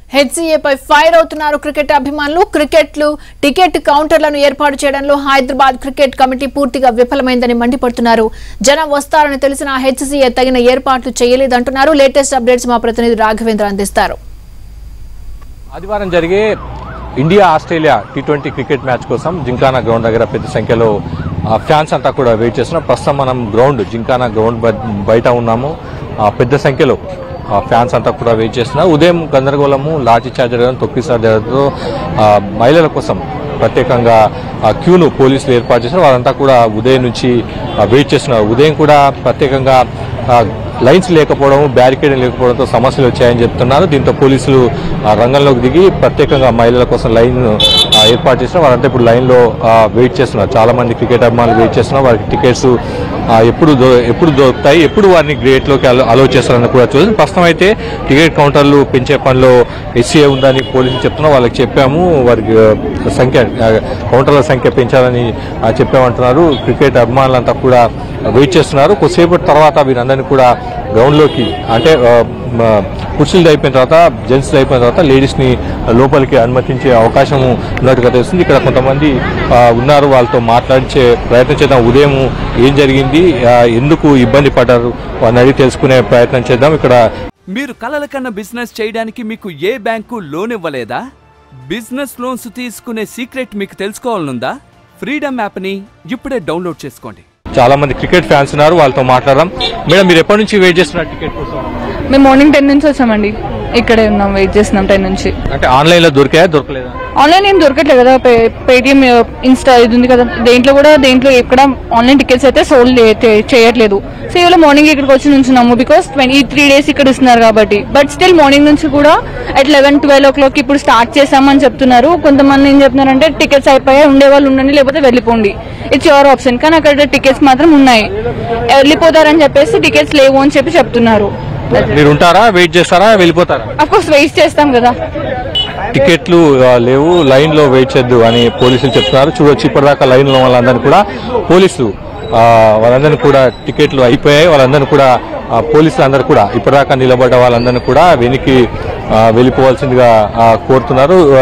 హెచ్సీఏపై fire అవుతున్నారు cricket అభిమానులు క్రికెట్లు ticket కౌంటర్లను ఏర్పాటు చేయడంలో హైదరాబాద్ క్రికెట్ కమిటీ పూర్తిగా విఫలమైందని మండిపడుతున్నారు జనం వస్తారని తెలిసిన హెచ్సీఏ తగిన ఏర్పాట్లు చేయలేదంటున్నారు లేటెస్ట్ అప్డేట్స్ మా ప్రతినిధి రాఘవేంద్ర అందిస్తారు ఆదివారం జరిగే India Australia T twenty cricket match కోసం జింకానా గ్రౌండ్ దగ్గర పెద్ద సంఖ్యలో ఆ, ఫ్యాన్స్ అంతా కూడా వెయిట్ చేస్తున్నాం ప్రస్తుతం మనం గ్రౌండ్ జింకానా గ్రౌండ్ బ- బయట ఉన్నాము ఆ, పెద్ద సంఖ్యలో ఆ, ఫ్యాన్స్ అంతా కూడా వెయిట్ చేస్తున్నారు ఉదయం గందరగోళము లాఠీ చార్జ్ జరగడం తొక్కిసార్ జరగడంతో ఆ, మహిళల కోసం ప్రత్యేకంగా ఆ, క్యూను పోలీసులు ఏర్పాటు చేశారు వారంతా కూడా ఉదయం నుంచి ఆ, వెయిట్ చేస్తున్నారు ఉదయం కూడా ప్రత్యేకంగా ఆ, లైన్స్ లేకపోవడం బ్యారికేడ్ లేకపోవడంతో సమస్యలు వచ్చాయని చెప్తున్నారు దీంతో పోలీసులు ఆ, రంగంలోకి దిగి ప్రత్యేకంగా మహిళల కోసం లైన్ ఆ, ఏర్పాటు చేసిన వారంతా ఇప్పుడు లైన్లో ఆ, వెయిట్ చేస్తున్నారు చాలా మంది క్రికెట్ అభిమానులు వెయిట్ చేస్తున్నారు వారికి టికెట్స్ ఆ, ఎప్పుడు దొ- ఎప్పుడు దొరుకుతాయి ఎప్పుడు వారిని గ్రేట్లోకి అలో అలో చేస్తారని కూడా చూసి ప్రస్తుతం అయితే టికెట్ కౌంటర్లు పెంచే పనిలో ఎస్సీఏ ఉందని పోలీసులు చెప్తున్నారు వాళ్ళకి చెప్పాము వారికి ఆ, సంఖ్య ఆ, కౌంటర్ల సంఖ్య పెంచాలని ఆ, చెప్పామంటున్నారు క్రికెట్ అభిమానులంతా కూడా వెయిట్ చేస్తున్నారు కొద్దిసేపటి తర్వాత వీరందరినీ కూడా గ్రౌండ్లోకి అంటే ఆ, మ, కుర్చీలు అయిపోయిన తర్వాత జెంట్స్ అయిపోయిన తర్వాత లేడీస్ని లోపలికి అనుమతించే అవకాశం ఉన్నట్టుగా తెలుస్తుంది ఇక్కడ కొంతమంది ఆ, ఉన్నారు వాళ్ళతో మాట్లాడించే ప్రయత్నం చేద్దాం ఉదయం ఏం జరిగింది ఆ, ఎందుకు ఇబ్బంది పడ్డారు వారిని అడిగి తెలుసుకునే ప్రయత్నం చేద్దాం ఇక్కడ మీరు కలల కన్నా బిజినెస్ చేయడానికి మీకు ఏ బ్యాంకు లోన్ ఇవ్వలేదా బిజినెస్ లోన్స్ తీసుకునే సీక్రెట్ మీకు తెలుసుకోవాలనుందా ఫ్రీడమ్ యాప్ని ఇప్పుడే డౌన్లోడ్ చేసుకోండి చాలా మంది క్రికెట్ ఫ్యాన్స్ ఉన్నారు వాళ్ళతో మాట్లాడదాం మేడం మీరు ఎప్పటి నుంచి వెయిట్ చేస్తున్నారు టికెట్ కోసం మేము మార్నింగ్ టెన్ నుంచి వచ్చామండి ఇక్కడే ఉన్నాం వెయిట్ చేస్తున్నాం టెన్ నుంచి అంటే ఆన్లైన్ లో దొరికాయా దొరకలేదా ఆన్లైన్ ఏం దొరకట్లేదు కదా పే- పేటిఎం ఇన్స్టా ఇది ఉంది కదా దేంట్లో కూడా దేంట్లో ఎక్కడ ఆన్లైన్ టికెట్స్ అయితే సోల్డ్ చేయట్లేదు సో ఇవాళ మార్నింగ్ ఇక్కడికి వచ్చి నుంచున్నాము బికాస్ ట్వంటీ త్రీ డేస్ ఇక్కడ ఇస్తున్నారు కాబట్టి బట్ స్టిల్ మార్నింగ్ నుంచి కూడా at eleven twelve o'clock ఇప్పుడు స్టార్ట్ చేసామని చెప్తున్నారు కొంతమంది ఏం చెప్తున్నారంటే టికెట్స్ అయిపోయాయి ఉండే వాళ్ళు ఉండండి లేకపోతే వెళ్ళిపోండి ఇట్స్ యువర్ ఆప్షన్ కానీ అక్కడ టికెట్స్ మాత్రం ఉన్నాయి వెళ్ళిపోతారని చెప్పేసి టికెట్స్ లేవు అని చెప్పి చెప్తున్నారు మీరు ఉంటారా వెయిట్ చేస్తారా వెళ్ళిపోతారా అఫ్ కోర్స్ వెయిట్ చేస్తాం కదా టికెట్లు ఆ, లేవు లైన్ లో వెయిట్ చేద్దు అని పోలీసులు చెప్తున్నారు చూడొచ్చు ఇప్పటిదాకా లైన్ లో వాళ్ళందరినీ కూడా పోలీసులు ఆ, వాళ్ళందరినీ కూడా టికెట్లు అయిపోయాయి వాళ్ళందరినీ కూడా ఆ, పోలీసులు అందరూ కూడా ఇప్పటిదాకా నిలబడ్డ వాళ్ళందరినీ కూడా వెనక్కి ఆ, వెళ్ళిపోవాల్సిందిగా ఆ, కోరుతున్నారు ఆ,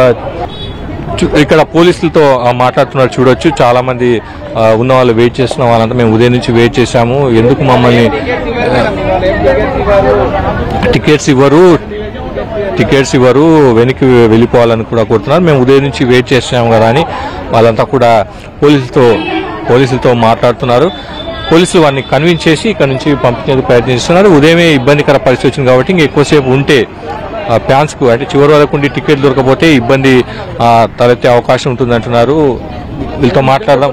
చు- ఇక్కడ పోలీసులతో ఆ, మాట్లాడుతున్నారు చూడొచ్చు చాలా మంది ఆ, ఉన్న వాళ్ళు వెయిట్ చేస్తున్న వాళ్ళంతా మేము ఉదయం నుంచి వెయిట్ చేశాము ఎందుకు మమ్మల్ని ఆ, టికెట్స్ ఇవ్వరు టికెట్స్ ఇవ్వరు వెనక్కి వెళ్ళిపోవాలని కూడా కోరుతున్నారు మేము ఉదయం నుంచి వెయిట్ చేస్తున్నాము కదా అని వాళ్ళంతా కూడా పోలీసులతో పోలీసులతో మాట్లాడుతున్నారు పోలీసులు వారిని కన్విన్స్ చేసి ఇక్కడ నుంచి పంపించేందుకు ప్రయత్నిస్తున్నారు ఉదయమే ఇబ్బందికర పరిస్థితి వచ్చింది కాబట్టి ఇంకా ఎక్కువసేపు ఉంటే ఆ, ఫ్యాన్స్ కు అంటే చివరి వరకు ఉండి టికెట్ దొరకపోతే ఇబ్బంది ఆ, తలెత్తే అవకాశం ఉంటుంది అంటున్నారు వీళ్ళతో మాట్లాడదాం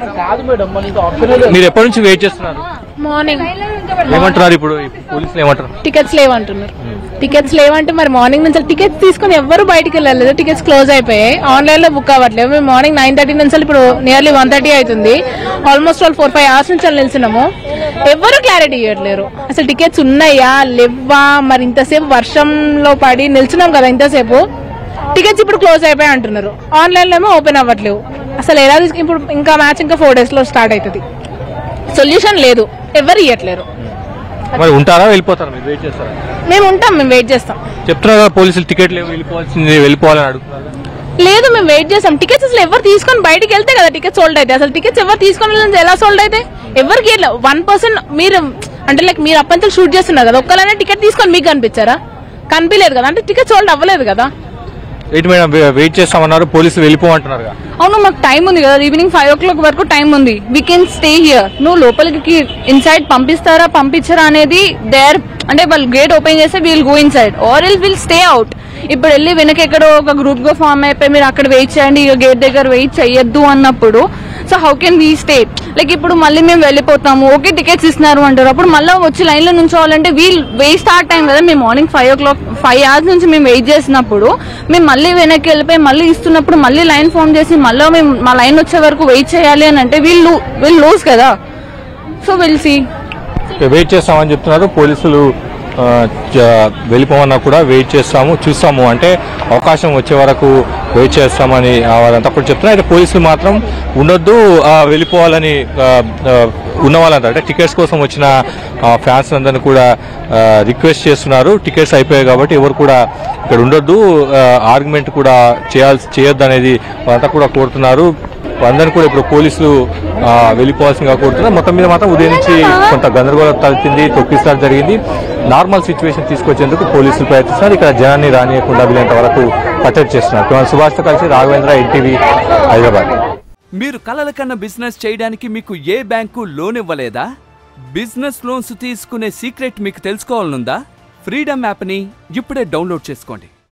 మీరు ఎప్పటి నుంచి వెయిట్ చేస్తున్నారు మార్నింగ్ ఏమంటున్నారు ఇప్పుడు ఈ పోలీసులు ఏమంటారు టికెట్స్ లేవంటున్నారు టికెట్స్ లేవంటే మరి మార్నింగ్ నుంచి టికెట్స్ తీసుకుని ఎవ్వరు బయటికి వెళ్ళలేదు టికెట్స్ క్లోజ్ అయిపోయాయి ఆన్లైన్ లో బుక్ అవ్వట్లేదు మేము మార్నింగ్ నైన్ థర్టీ నుంచి ఇప్పుడు నియర్లీ వన్ థర్టీ అవుతుంది almost all four five hours నుంచి అలా నిల్చున్నాము ఎవ్వరు క్లారిటీ ఇవ్వట్లేరు అసలు టికెట్స్ ఉన్నాయా లేవా మరి ఇంతసేపు వర్షంలో పడి నిల్చున్నాం కదా ఇంతసేపు టికెట్స్ ఇప్పుడు క్లోజ్ అయిపోయాయి అంటున్నారు ఆన్లైన్ లో ఏమో ఓపెన్ అవ్వట్లేవు అసలు ఎలా తీసుకు ఇప్పుడు ఇంకా మ్యాచ్ ఇంకా ఫోర్ డేస్ లో స్టార్ట్ అవుతుంది సొల్యూషన్ లేదు ఎవరు ఇవ్వట్లేరు మరి ఉంటారా వెళ్ళిపోతారా మీరు వెయిట్ చేస్తారా మేము ఉంటాం మేము వెయిట్ చేస్తాం చెప్తున్నారు కదా పోలీసులు టికెట్ లేవు వెళ్ళిపోవాల్సింది వెళ్ళిపోవాలని అడుగుతున్నారు లేదు మేము వెయిట్ చేస్తాం టికెట్స్ అసలు ఎవరు తీసుకొని బయటికి వెళ్తే కదా టికెట్స్ సోల్డ్ అయితే అసలు టికెట్స్ ఎవరు తీసుకొని వెళ్ళింది ఎలా సోల్డ్ అయితే ఎవరికి వన్ పర్సన్ మీరు అంటే లైక్ మీరు అప్పంతలు షూట్ చేస్తున్నారు కదా ఒక్కలనే టికెట్ తీసుకొని మీకు కనిపించారా కనిపించలేదు కదా అంటే టికెట్ సోల్డ్ అవ్వలేదు కదా ఏంటి మేడం వే- వెయిట్ చేస్తామన్నారు పోలీసులు వెళ్ళిపోమంటున్నారు కదా. అవును మాకు టైం ఉంది కదా ఈవినింగ్ ఫైవ్ ఓ క్లాక్ వరకు టైం ఉంది వీ కెన్ స్టే హియర్ నువ్వు లోపలికి ఇన్సైడ్ పంపిస్తారా పంపించరా అనేది దేర్ అంటే వాళ్ళు గేట్ ఓపెన్ చేస్తే we'll go inside or I'll will stay out ఇప్పుడు వెళ్ళి వెనక ఎక్కడో ఒక గ్రూప్ గా ఫామ్ అయిపోయి మీరు అక్కడ వెయిట్ చేయండి ఇక గేట్ దగ్గర వెయిట్ చెయ్యొద్దు అన్నప్పుడు so how can we stay like ఇప్పుడు మళ్ళీ మేము వెళ్ళిపోతాము ఓకే టికెట్స్ ఇస్తున్నారు అంటారు అప్పుడు మళ్ళీ వచ్చి లైన్ లో నుంచోవాలంటే వీల్ వేస్ట్ స్టార్ట్ టైం కదా మేము morning five o'clock five hours నుంచి మేము వెయిట్ చేసినప్పుడు మేము మళ్ళీ వెనక్కి వెళ్ళిపోయి మళ్ళీ ఇస్తున్నప్పుడు మళ్ళీ లైన్ ఫామ్ చేసి మళ్ళీ మేము మా లైన్ వచ్చే వరకు వెయిట్ చేయాలి అని అంటే వీళ్ళు వీళ్ళు లూజ్ కదా సో విల్ సీ వెయిట్ చేస్తామని చెప్తున్నారు పోలీసులు ఆ, జ- వెళ్ళిపోమన్నా కూడా వెయిట్ చేస్తాము చూస్తాము అంటే అవకాశం వచ్చే వరకు వెయిట్ చేస్తామని ఆ, వాళ్ళంతా కూడా చెప్తున్నారు అయితే పోలీసులు మాత్రం ఉండొద్దు ఆ, వెళ్ళిపోవాలని ఆ, ఆ, ఉన్న వాళ్ళంతా అంటే టికెట్స్ కోసం వచ్చిన ఫ్యాన్స్ అందరిని కూడా రిక్వెస్ట్ చేస్తున్నారు టికెట్స్ అయిపోయాయి కాబట్టి ఎవరు కూడా ఇక్కడ ఉండొద్దు ఆర్గ్యుమెంట్ కూడా చేయాల్సి చేయొద్దు అనేది వాళ్ళంతా కూడా కోరుతున్నారు అందరిని కూడా ఇప్పుడు పోలీసులు ఆ, వెళ్ళిపోవాల్సిందిగా కోరుతున్నారు మొత్తం మీద మాత్రం ఉదయం నుంచి కొంత గందరగోళం తలెత్తింది తొక్కిస్తారు జరిగింది నార్మల్ సిచ్యువేషన్ తీసుకొచ్చేందుకు పోలీసులు ప్రయత్నిస్తున్నారు ఇక్కడ జనాన్ని రానియకుండా వీళ్ళంత వరకు కట్టడి చేస్తున్నారు కుమార్ సుభాష్తో కలిసి రాఘవేంద్ర ఎన్టీవీ హైదరాబాద్ మీరు కలల కన్నా బిజినెస్ చేయడానికి మీకు ఏ బ్యాంకు లోన్ ఇవ్వలేదా బిజినెస్ లోన్స్ తీసుకునే సీక్రెట్ మీకు తెలుసుకోవాలనుందా ఫ్రీడమ్ యాప్ని ఇప్పుడే డౌన్లోడ్ చేసుకోండి